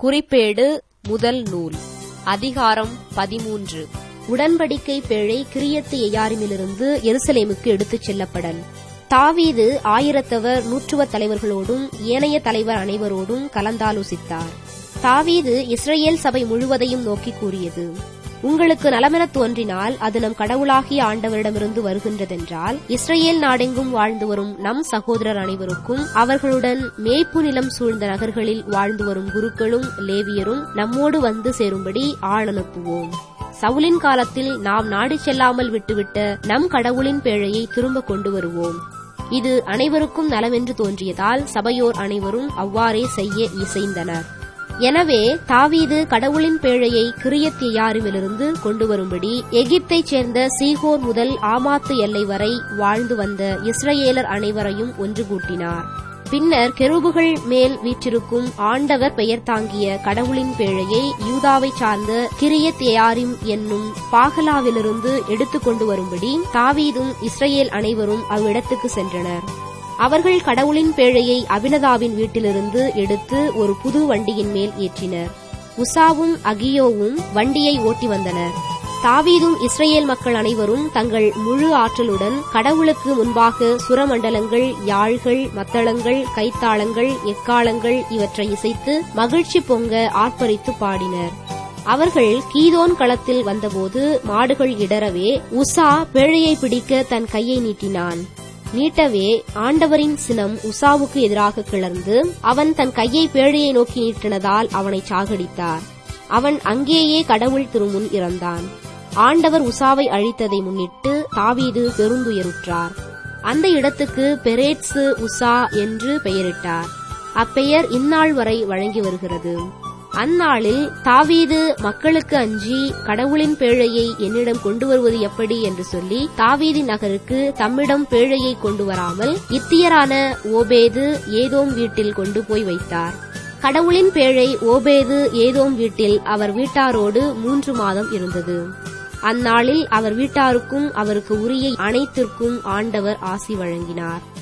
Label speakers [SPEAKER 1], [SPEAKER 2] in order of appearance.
[SPEAKER 1] குறிப்பேடு முதல் நூல் அதிகாரம் பதிமூன்று
[SPEAKER 2] உடன்படிக்கை பேழை கிரியத்து எயாரிமிலிருந்து எருசலேமுக்கு எடுத்துச் செல்லப்படல் தாவீது ஆயிரத்தவர் நூற்றுவ தலைவர்களோடும் ஏனைய தலைவர் அனைவரோடும் கலந்தாலோசித்தார் தாவீது இஸ்ரேல் சபை முழுவதையும் நோக்கி கூறியது உங்களுக்கு நலமெனத் தோன்றினால் அது நம் கடவுளாகிய ஆண்டவரிடமிருந்து வருகின்றதென்றால் இஸ்ரேல் நாடெங்கும் வாழ்ந்து வரும் நம் சகோதரர் அனைவருக்கும் அவர்களுடன் மேய்ப்பு நிலம் சூழ்ந்த நகர்களில் வாழ்ந்து வரும் குருக்களும் லேவியரும் நம்மோடு வந்து சேரும்படி ஆள் அனுப்புவோம் சவுலின் காலத்தில் நாம் நாடு செல்லாமல் விட்டுவிட்ட நம் கடவுளின் பேழையை திரும்ப கொண்டு வருவோம் இது அனைவருக்கும் நலமென்று தோன்றியதால் சபையோர் அனைவரும் அவ்வாறே செய்ய இசைந்தனர் எனவே தாவீது கடவுளின் பேழையை கிரியத்தியாரிமிலிருந்து கொண்டு வரும்படி எகிப்தைச் சேர்ந்த சீகோர் முதல் ஆமாத்து எல்லை வரை வாழ்ந்து வந்த இஸ்ரேலர் அனைவரையும் ஒன்று கூட்டினார் பின்னர் கெருபுகள் மேல் வீற்றிருக்கும் ஆண்டவர் பெயர் தாங்கிய கடவுளின் பேழையை யூதாவைச் சார்ந்த கிரியத் எயாரிம் என்னும் பாகலாவிலிருந்து எடுத்துக் கொண்டு வரும்படி தாவீதும் இஸ்ரேல் அனைவரும் அவ்விடத்துக்கு சென்றனர் அவர்கள் கடவுளின் பேழையை அபினதாவின் வீட்டிலிருந்து எடுத்து ஒரு புது வண்டியின் மேல் ஏற்றினர் உசாவும் அகியோவும் வண்டியை ஓட்டி வந்தனர் தாவீதும் இஸ்ரேல் மக்கள் அனைவரும் தங்கள் முழு ஆற்றலுடன் கடவுளுக்கு முன்பாக சுரமண்டலங்கள் யாழ்கள் மத்தளங்கள் கைத்தாளங்கள் எக்காலங்கள் இவற்றை இசைத்து மகிழ்ச்சி பொங்க ஆர்ப்பரித்து பாடினர் அவர்கள் கீதோன் களத்தில் வந்தபோது மாடுகள் இடரவே உசா பேழையை பிடிக்க தன் கையை நீட்டினான் நீட்டவே ஆண்டவரின் சினம் உசாவுக்கு எதிராக கிளர்ந்து அவன் தன் கையை பேழையை நோக்கி நீட்டினதால் அவனை சாகடித்தார் அவன் அங்கேயே கடவுள் திருமுன் இறந்தான் ஆண்டவர் உசாவை அழித்ததை முன்னிட்டு தாவீது பெருந்துயருற்றார் அந்த இடத்துக்கு பெரேட்சு உசா என்று பெயரிட்டார் அப்பெயர் இந்நாள் வரை வழங்கி வருகிறது அந்நாளில் தாவீது மக்களுக்கு அஞ்சி கடவுளின் பேழையை என்னிடம் கொண்டு வருவது எப்படி என்று சொல்லி தாவீதின் நகருக்கு தம்மிடம் பேழையை கொண்டு வராமல் இத்தியரான ஓபேது ஏதோம் வீட்டில் கொண்டு போய் வைத்தார் கடவுளின் பேழை ஓபேது ஏதோம் வீட்டில் அவர் வீட்டாரோடு மூன்று மாதம் இருந்தது அந்நாளில் அவர் வீட்டாருக்கும் அவருக்கு உரிய அனைத்திற்கும் ஆண்டவர் ஆசி வழங்கினார்